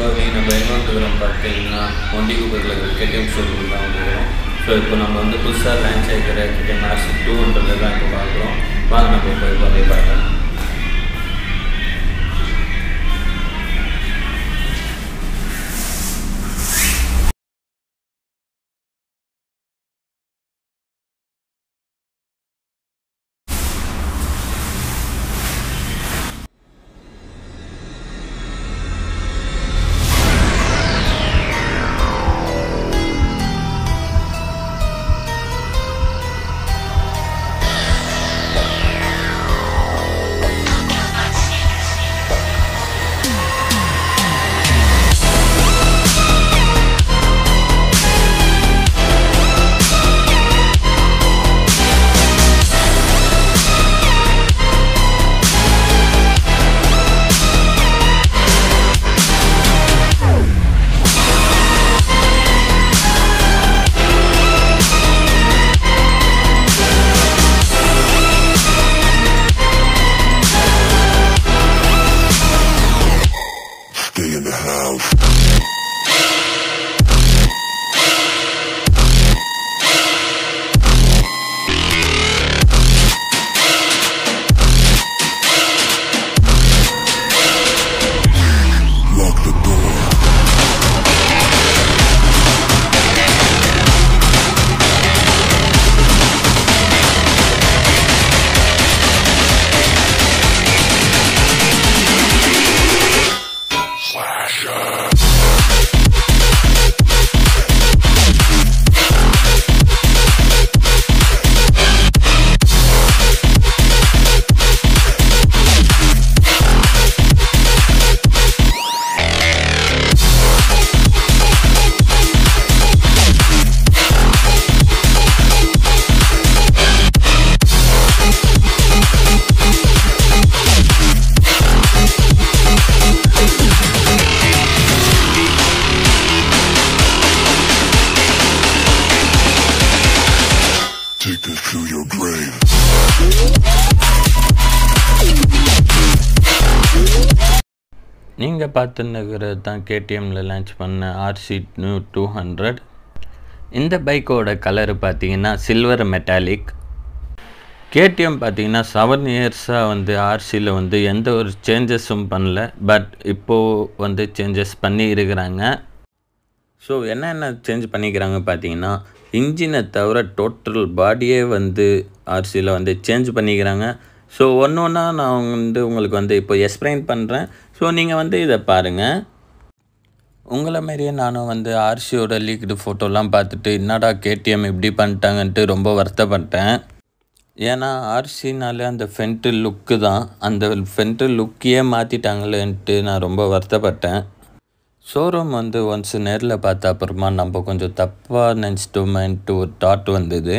Okay நம்ம எங்கே வந்துக்கிறோம் பார்த்தீங்கன்னா ஒண்டிகுப்பத்தில் இருக்கிற கேடிஎம் ஷோரூம் தான் வந்துக்கிறோம் ஸோ இப்போ நம்ம வந்து புதுசாக லான்ச் ஆகிக்கிற கேடிஎம் ஆர்சி டூன்றது தான் இப்போ பார்க்குறோம் வாங்க நம்ம போய் போய் பார்க்கலாம் Stay in the house. Lock the door. Take us to your grave. நீங்கள் பார்த்துன்னுக்கிறது தான் கேடிஎம்மில் லான்ச் பண்ண ஆர்சி நியூ டூ ஹண்ட்ரட் இந்த பைக்கோட கலரு பார்த்தீங்கன்னா சில்வர் மெட்டாலிக் கேடிஎம் பார்த்தீங்கன்னா செவன் இயர்ஸாக வந்து ஆர்சியில் வந்து எந்த ஒரு சேஞ்சஸும் பண்ணல பட் இப்போது வந்து சேஞ்சஸ் பண்ணி இருக்கிறாங்க ஸோ என்னென்ன சேஞ்ச் பண்ணிக்கிறாங்க பார்த்தீங்கன்னா இன்ஜினை தவிர டோட்டல் பாடியே வந்து ஆர்சியில் வந்து சேஞ்ச் பண்ணிக்கிறாங்க ஸோ ஒன்று ஒன்றா நான் வந்து உங்களுக்கு வந்து இப்போ எக்ஸ்பிளைன் பண்ணுறேன் ஸோ நீங்கள் வந்து இதை பாருங்கள் உங்களை மாரியே நானும் வந்து ஆர்சியோட லீக்டு ஃபோட்டோலாம் பார்த்துட்டு என்னடா கேடிஎம் இப்படி பண்ணிட்டாங்கன்ட்டு ரொம்ப வருத்தப்பட்டேன் ஏன்னா ஆர்சினாலே அந்த ஃபென்ட்டு லுக்கு தான் அந்த ஃபென்ட்டு லுக்கையே மாற்றிட்டாங்களேன்ட்டு நான் ரொம்ப வருத்தப்பட்டேன் ஷோரூம் வந்து ஒன்ஸ் நேரில் பார்த்த அப்புறமா நம்ம கொஞ்சம் தப்பாக நினச்சிட்டோமேன்ட்டு ஒரு தாட் வந்தது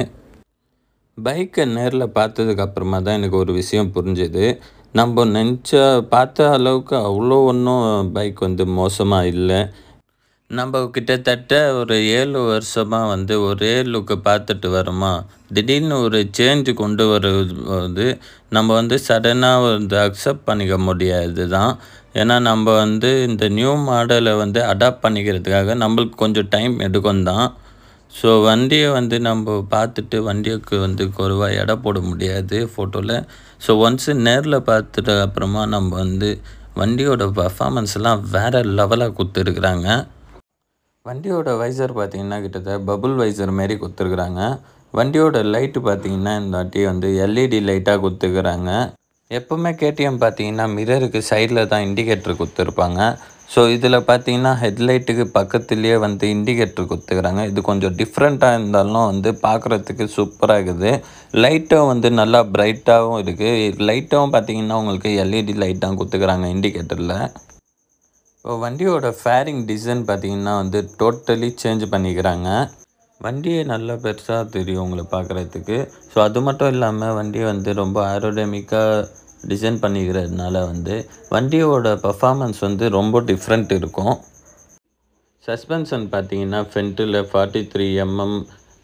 பைக்கை நேரில் பார்த்ததுக்கு அப்புறமா தான் எனக்கு ஒரு விஷயம் புரிஞ்சுது நம்ம நினச்ச பார்த்த அளவுக்கு அவ்வளோ ஒன்றும் பைக் வந்து மோசமாக இல்லை நம்ம கிட்டத்தட்ட ஒரு ஏழு வருஷமாக வந்து ஒரே லுக்கை பார்த்துட்டு வரோமா திடீர்னு ஒரு சேஞ்சு கொண்டு வருவது நம்ம வந்து சடனாக வந்து அக்செப்ட் பண்ணிக்க முடியாது தான் ஏன்னா நம்ம வந்து இந்த நியூ மாடலை வந்து அடாப்ட் பண்ணிக்கிறதுக்காக நம்மளுக்கு கொஞ்சம் டைம் எடுக்கும் தான் ஸோ வண்டியை வந்து நம்ம பார்த்துட்டு வண்டிக்கு வந்து குறைவாக எடை போட முடியாது ஃபோட்டோவில் ஸோ ஒன்ஸு நேரில் பார்த்துட்டு அப்புறமா நம்ம வந்து வண்டியோட பர்ஃபாமன்ஸ்லாம் வேறு லெவலாக கொடுத்துருக்குறாங்க வண்டியோட வைசர் பார்த்தீங்கன்னா கிட்டத்தட்ட பபுள் வைசர் மாரி கொடுத்துருக்குறாங்க வண்டியோட லைட்டு பார்த்தீங்கன்னா இந்த வாட்டி வந்து எல்இடி லைட்டாக கொடுத்துருக்குறாங்க எப்போவுமே கேடிஎம் பார்த்தீங்கன்னா மிரருக்கு சைடில் தான் இண்டிகேட்டர் கொடுத்துருப்பாங்க ஸோ இதில் பார்த்தீங்கன்னா ஹெட்லைட்டுக்கு பக்கத்துலேயே வந்து இண்டிகேட்டர் கொடுத்துக்கிறாங்க இது கொஞ்சம் டிஃப்ரெண்ட்டாக இருந்தாலும் வந்து பார்க்குறதுக்கு சூப்பராக இருக்குது லைட்டும் வந்து நல்லா பிரைட்டாகவும் இருக்குது லைட்டும் பார்த்தீங்கன்னா உங்களுக்கு எல்இடி லைட் தான் கொடுத்துக்கிறாங்க இண்டிகேட்டரில் இப்போ வண்டியோட ஃபேரிங் டிசைன் பார்த்தீங்கன்னா வந்து டோட்டலி சேஞ்ச் பண்ணிக்கிறாங்க வண்டியே நல்லா பெருசாக தெரியும் உங்களை பார்க்குறதுக்கு ஸோ அது மட்டும் இல்லாமல் வண்டியை வந்து ரொம்ப ஆரோடமிக்காக டிசைன் பண்ணிக்கிறதுனால வந்து வண்டியோட பர்ஃபார்மன்ஸ் வந்து ரொம்ப டிஃப்ரெண்ட் இருக்கும் சஸ்பென்ஷன் பார்த்தீங்கன்னா ஃப்ரண்ட்டில் forty three MM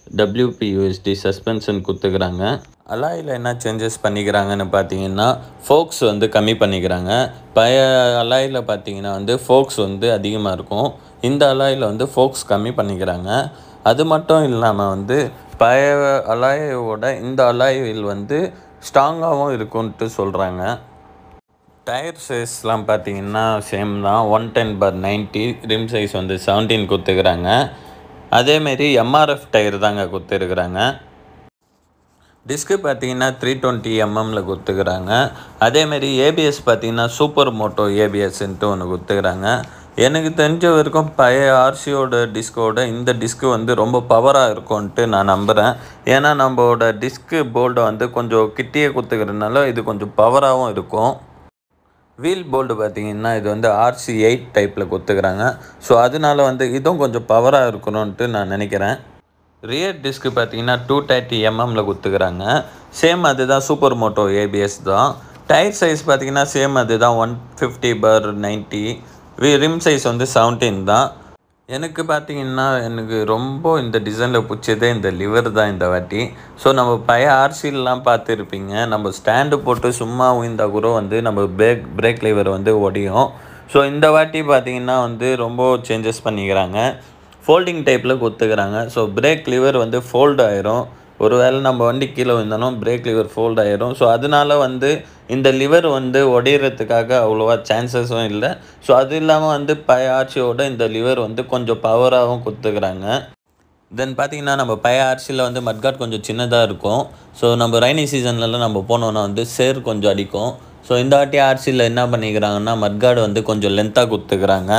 WPUSD suspension கொடுத்துக்கிறாங்க அலாயில் என்ன சேஞ்சஸ் பண்ணிக்கிறாங்கன்னு பார்த்தீங்கன்னா ஃபோக்ஸ் வந்து கம்மி பண்ணிக்கிறாங்க பழைய அலாயில் பார்த்தீங்கன்னா வந்து ஃபோக்ஸ் வந்து அதிகமாக இருக்கும் இந்த அலாயில் வந்து ஃபோக்ஸ் கம்மி பண்ணிக்கிறாங்க அது மட்டும் இல்லாமல் வந்து பழைய அலாயோட இந்த அலாயில் வந்து ஸ்ட்ராங்காகவும் இருக்கும்ன்ட்டு சொல்கிறாங்க டயர் சைஸ்லாம் பார்த்தீங்கன்னா சேம் தான் one ten per ninety rim size வந்து செவன்டீன் கொடுத்துக்கிறாங்க அதேமாரி எம்ஆர்எஃப் டயர் தாங்க கொடுத்துருக்குறாங்க டிஸ்க்கு பார்த்தீங்கன்னா த்ரீ டுவெண்ட்டி எம்எம்மில் கொடுத்துக்கிறாங்க அதேமாரி ஏபிஎஸ் பார்த்தீங்கன்னா சூப்பர் மோட்டோ ஏபிஎஸ்ன்ட்டு ஒன்று கொடுத்துக்கிறாங்க எனக்கு தெரிஞ்ச வரைக்கும் பழைய ஆர்சியோட டிஸ்கோட இந்த டிஸ்க்கு வந்து ரொம்ப பவராக இருக்கும்ன்ட்டு நான் நம்புகிறேன் ஏன்னா நம்மளோட டிஸ்க்கு போல்டை வந்து கொஞ்சம் கிட்டியே கொடுத்துக்கிறதுனால இது கொஞ்சம் பவராகவும் இருக்கும் வீல் போல்டு பார்த்தீங்கன்னா இது வந்து ஆர்சி எயிட் டைப்பில் கொடுத்துக்கிறாங்க ஸோ அதனால வந்து இதுவும் கொஞ்சம் பவராக இருக்கணும்ன்ட்டு நான் நினைக்கிறேன் ரியர் டிஸ்க்கு பார்த்தீங்கன்னா டூ தேர்ட்டி எம்எம்மில் கொடுத்துக்கிறாங்க சேம் அதுதான் சூப்பர் மோட்டோ ஏபிஎஸ் தான் டயர் சைஸ் பார்த்தீங்கன்னா சேம் அதுதான் one fifty per ninety rim size வந்து செவன்டீன் தான் எனக்கு பார்த்தீங்கன்னா எனக்கு ரொம்ப இந்த டிசைனில் பிடிச்சதே இந்த லிவர் தான் இந்த வாட்டி ஸோ நம்ம பழைய ஆர்சிலாம் பார்த்துருப்பீங்க நம்ம ஸ்டாண்டு போட்டு சும்மா உயிர்ந்தா கூட வந்து நம்ம பிரேக் பிரேக் லிவர் வந்து ஒடியும் ஸோ இந்த வாட்டி பார்த்தீங்கன்னா வந்து ரொம்ப சேஞ்சஸ் பண்ணிக்கிறாங்க ஃபோல்டிங் டைப்பில் கொடுத்துக்கிறாங்க ஸோ பிரேக் லிவர் வந்து ஃபோல்டு ஆயிரும் ஒருவேளை நம்ம வண்டி கீழே விழுந்தாலும் பிரேக் லிவர் ஃபோல்ட் ஆயிரும் ஸோ அதனால வந்து இந்த லிவர் வந்து உடையிறதுக்காக அவ்வளோவா சான்சஸும் இல்லை ஸோ அது இல்லாமல் வந்து பழைய ஆர்ச்சியோட இந்த லிவர் வந்து கொஞ்சம் பவராகவும் கொடுத்துக்கிறாங்க தென் பார்த்தீங்கன்னா நம்ம பழைய ஆர்ச்சியில் வந்து மட்காட் கொஞ்சம் சின்னதாக இருக்கும் ஸோ நம்ம ரைனி சீசன்லலாம் நம்ம போனோன்னா வந்து சேர் கொஞ்சம் அடிக்கும் ஸோ இந்த வாட்டி ஆர்சியில் என்ன பண்ணிக்கிறாங்கன்னா மட்காடு வந்து கொஞ்சம் லென்த்தாக கொடுத்துக்கிறாங்க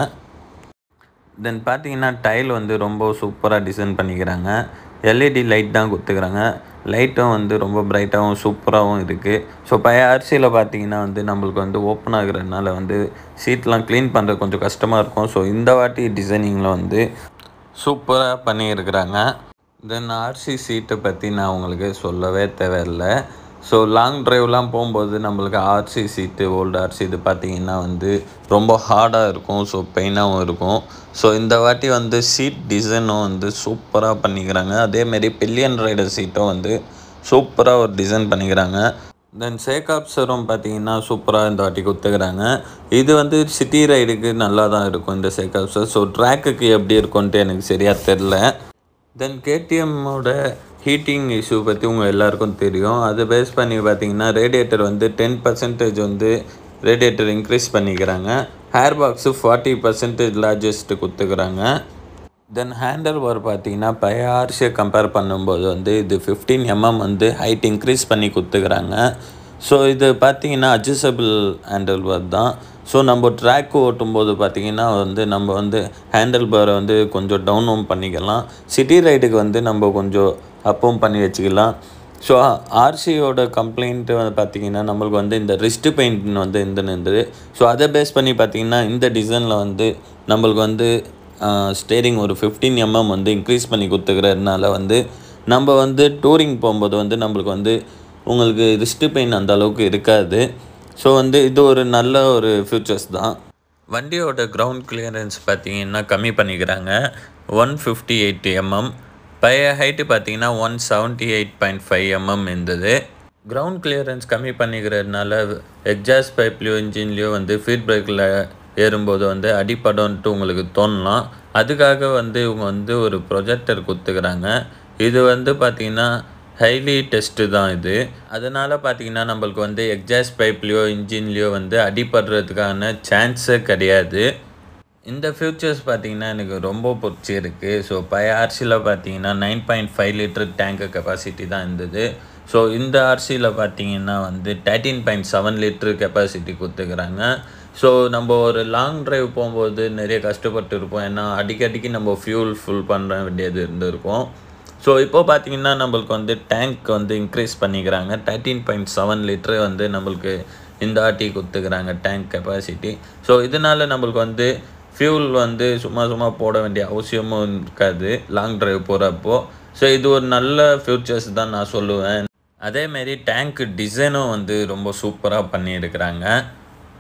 தென் பார்த்தீங்கன்னா டைல் வந்து ரொம்ப சூப்பராக டிசைன் பண்ணிக்கிறாங்க எல்இடி லைட் தான் கொடுத்துக்கிறாங்க லைட்டும் வந்து ரொம்ப பிரைட்டாகவும் சூப்பராகவும் இருக்குது ஸோ பழைய அரிசியில் பார்த்தீங்கன்னா வந்து நம்மளுக்கு வந்து ஓப்பன் ஆகுறதுனால வந்து சீட்லாம் க்ளீன் பண்ணுறது கொஞ்சம் கஷ்டமாக இருக்கும் ஸோ இந்த வாட்டி டிசைனிங்கில் வந்து சூப்பராக பண்ணியிருக்கிறாங்க தென் ஆர்சி சீட்டை பற்றி நான் உங்களுக்கு சொல்லவே தேவையில்லை ஸோ லாங் ட்ரைவ்லாம் போகும்போது நம்மளுக்கு ஆர்சி சீட்டு ஓல்டு ஆர்சி இது பார்த்தீங்கன்னா வந்து ரொம்ப ஹார்டாக இருக்கும் ஸோ பெயினாகவும் இருக்கும் ஸோ இந்த வாட்டி வந்து சீட் டிசைனும் வந்து சூப்பராக பண்ணிக்கிறாங்க அதேமாரி பில்லியன் ரைடர் சீட்டும் வந்து சூப்பராக ஒரு டிசைன் பண்ணிக்கிறாங்க தென் சேகாப்சரும் பார்த்தீங்கன்னா சூப்பராக இந்த வாட்டி கொடுத்துக்கிறாங்க இது வந்து சிட்டி ரைடுக்கு நல்லா தான் இருக்கும் இந்த சேகாப்சர் ஸோ ட்ராக்குக்கு எப்படி இருக்கும்ன்ட்டு எனக்கு சரியாக தெரில தென் கேடிஎம்மோட ஹீட்டிங் இஷ்யூ பற்றி உங்கள் எல்லாருக்கும் தெரியும் அதை பேஸ் பண்ணி பார்த்தீங்கன்னா ரேடியேட்டர் வந்து டென் பர்சன்டேஜ் வந்து ரேடியேட்டர் இன்க்ரீஸ் பண்ணிக்கிறாங்க air box forty percentage largest கொடுத்துக்கிறாங்க தென் ஹேண்டல் பார் பார்த்தீங்கன்னா பழைய ஆர்சியை கம்பேர் பண்ணும்போது வந்து இது ஃபிஃப்டீன் எம்எம் வந்து ஹைட் இன்க்ரீஸ் பண்ணி கொடுத்துக்கிறாங்க ஸோ இது பார்த்தீங்கன்னா அட்ஜஸ்டபிள் ஹேண்டல் பார் தான் ஸோ நம்ம ட்ராக் ஓட்டும்போது பார்த்தீங்கன்னா வந்து நம்ம வந்து ஹேண்டில் பாரை வந்து கொஞ்சம் டவுனும் பண்ணிக்கலாம் சிட்டி ரைடுக்கு வந்து நம்ம கொஞ்சம் அப்பும் பண்ணி வச்சுக்கலாம் ஸோ ஆர்சியோட கம்ப்ளைண்ட்டு வந்து பார்த்தீங்கன்னா நம்மளுக்கு வந்து இந்த ரிஸ்ட் பெயிண்ட் வந்து இந்த இருந்தது ஸோ அதை பேஸ் பண்ணி பார்த்தீங்கன்னா இந்த டிசைனில் வந்து நம்மளுக்கு வந்து ஸ்டேரிங் ஒரு ஃபிஃப்டீன் எம்எம் வந்து இன்க்ரீஸ் பண்ணி கொடுத்துக்கிறதுனால வந்து நம்ம வந்து டூரிங் போகும்போது வந்து நம்மளுக்கு வந்து உங்களுக்கு ரிஸ்ட் பெயின் அந்த அளவுக்கு இருக்காது ஸோ வந்து இது ஒரு நல்ல ஒரு ஃபியூச்சர்ஸ் தான் வண்டியோட கிரவுண்ட் கிளியரன்ஸ் பார்த்தீங்கன்னா கம்மி பண்ணிக்கிறாங்க ஒன் ஃபிஃப்டி எயிட் எம்எம் பழைய ஹைட்டு பார்த்தீங்கன்னா one seventy eight point five MM இருந்தது கிரவுண்ட் கிளியரன்ஸ் கம்மி பண்ணிக்கிறதுனால எக்ஸாஸ்ட் பைப்லேயோ இன்ஜின்லேயோ வந்து ஃபீட் பிரேக்கில் ஏறும்போது வந்து அடிப்படம்ன்ட்டு உங்களுக்கு தோணலாம் அதுக்காக வந்து இவங்க வந்து ஒரு ப்ரொஜெக்டர் கொடுத்துக்கிறாங்க இது வந்து பார்த்திங்கன்னா ஹைலி டெஸ்ட்டு தான் இது அதனால் பார்த்தீங்கன்னா நம்மளுக்கு வந்து எக்ஸாஸ்ட் பைப்லேயோ இன்ஜின்லேயோ வந்து அடிபடுறதுக்கான சான்ஸே கிடையாது இந்த ஃபியூச்சர்ஸ் பார்த்தீங்கன்னா எனக்கு ரொம்ப பிடிச்சிருக்கு ஸோ பழைய ஆர்சியில் பார்த்தீங்கன்னா nine point five litre tank capacity தான் இருந்தது ஸோ இந்த ஆர்சியில் பார்த்தீங்கன்னா வந்து thirteen point seven litre capacity கொடுத்துக்கிறாங்க ஸோ நம்ம ஒரு லாங் டிரைவ் போகும்போது நிறைய கஷ்டப்பட்டு இருப்போம் ஏன்னா அடிக்கடிக்கு நம்ம ஃபியூல் ஃபுல் பண்ண வேண்டியது இருந்திருக்கும் ஸோ இப்போ பார்த்தீங்கன்னா நம்மளுக்கு வந்து டேங்க் வந்து இன்க்ரீஸ் பண்ணிக்கிறாங்க தேர்ட்டீன் பாயிண்ட் செவன் லிட்டரு வந்து நம்மளுக்கு இந்த ஆட்டி கொடுத்துக்கிறாங்க டேங்க் கெப்பாசிட்டி ஸோ இதனால் நம்மளுக்கு வந்து ஃபியூல் வந்து சும்மா சும்மா போட வேண்டிய அவசியமும் இருக்காது லாங் டிரைவ் போகிறப்போ ஸோ இது ஒரு நல்ல ஃபியூச்சர்ஸ் தான் நான் சொல்லுவேன் அதேமாரி டேங்க் டிசைனும் வந்து ரொம்ப சூப்பராக பண்ணியிருக்கிறாங்க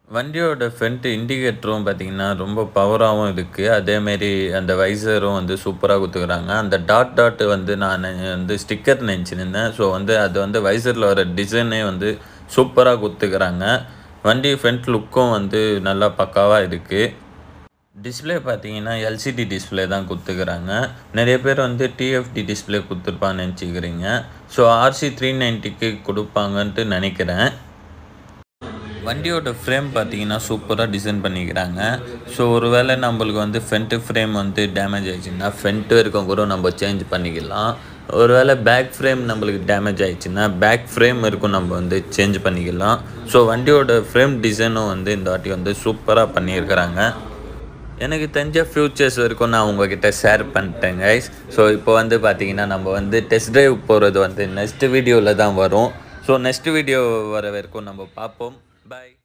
வண்டியோட ஃப்ரண்ட் இண்டிகேட்டரும் பார்த்தீங்கன்னா ரொம்ப பவராகவும் இருக்குது அதேமாரி அந்த வைசரும் வந்து சூப்பராக கொடுத்துக்கிறாங்க அந்த டாட் டாட் வந்து நான் வந்து ஸ்டிக்கர் நினச்சிருந்தேன் ஸோ வந்து அது வந்து வைசரில் வர டிசைனே வந்து சூப்பராக கொடுத்துக்கிறாங்க வண்டி ஃப்ரண்ட் லுக்கும் வந்து நல்லா பக்காவாக இருக்குது டிஸ்பிளே பார்த்தீங்கன்னா எல்சிடி டிஸ்பிளே தான் கொடுத்துக்கிறாங்க நிறைய பேர் வந்து டிஎஃப்டி டிஸ்பிளே கொடுத்துருப்பான்னு நினச்சிக்கிறீங்க ஸோ ஆர்சி த்ரீ நைன்ட்டிக்கு கொடுப்பாங்கன்ட்டு நினைக்கிறேன் வண்டியோட ஃப்ரேம் பார்த்தீங்கன்னா சூப்பராக டிசைன் பண்ணிக்கிறாங்க ஸோ ஒருவேளை நம்மளுக்கு வந்து ஃப்ரண்ட்டு ஃப்ரேம் வந்து டேமேஜ் ஆயிடுச்சுன்னா ஃப்ரண்ட் வரைக்கும் கூட நம்ம சேஞ்ச் பண்ணிக்கலாம் ஒருவேளை பேக் ஃப்ரேம் நம்மளுக்கு டேமேஜ் ஆயிடுச்சுன்னா பேக் ஃப்ரேம் இருக்கும் நம்ம வந்து சேஞ்ச் பண்ணிக்கலாம் ஸோ வண்டியோட ஃப்ரேம் டிசைனும் வந்து இந்த வாட்டி வந்து சூப்பராக பண்ணியிருக்கிறாங்க எனக்கு தெரிஞ்ச ஃபியூச்சர்ஸ் வரைக்கும் நான் உங்ககிட்ட ஷேர் பண்ணிட்டேன் கைஸ் ஸோ இப்போ வந்து பார்த்தீங்கன்னா நம்ம வந்து டெஸ்ட் ட்ரைவ் போகிறது வந்து நெக்ஸ்ட் வீடியோவில் தான் வரும் ஸோ நெக்ஸ்ட் வீடியோ வர வரைக்கும் நம்ம பார்ப்போம் பாய்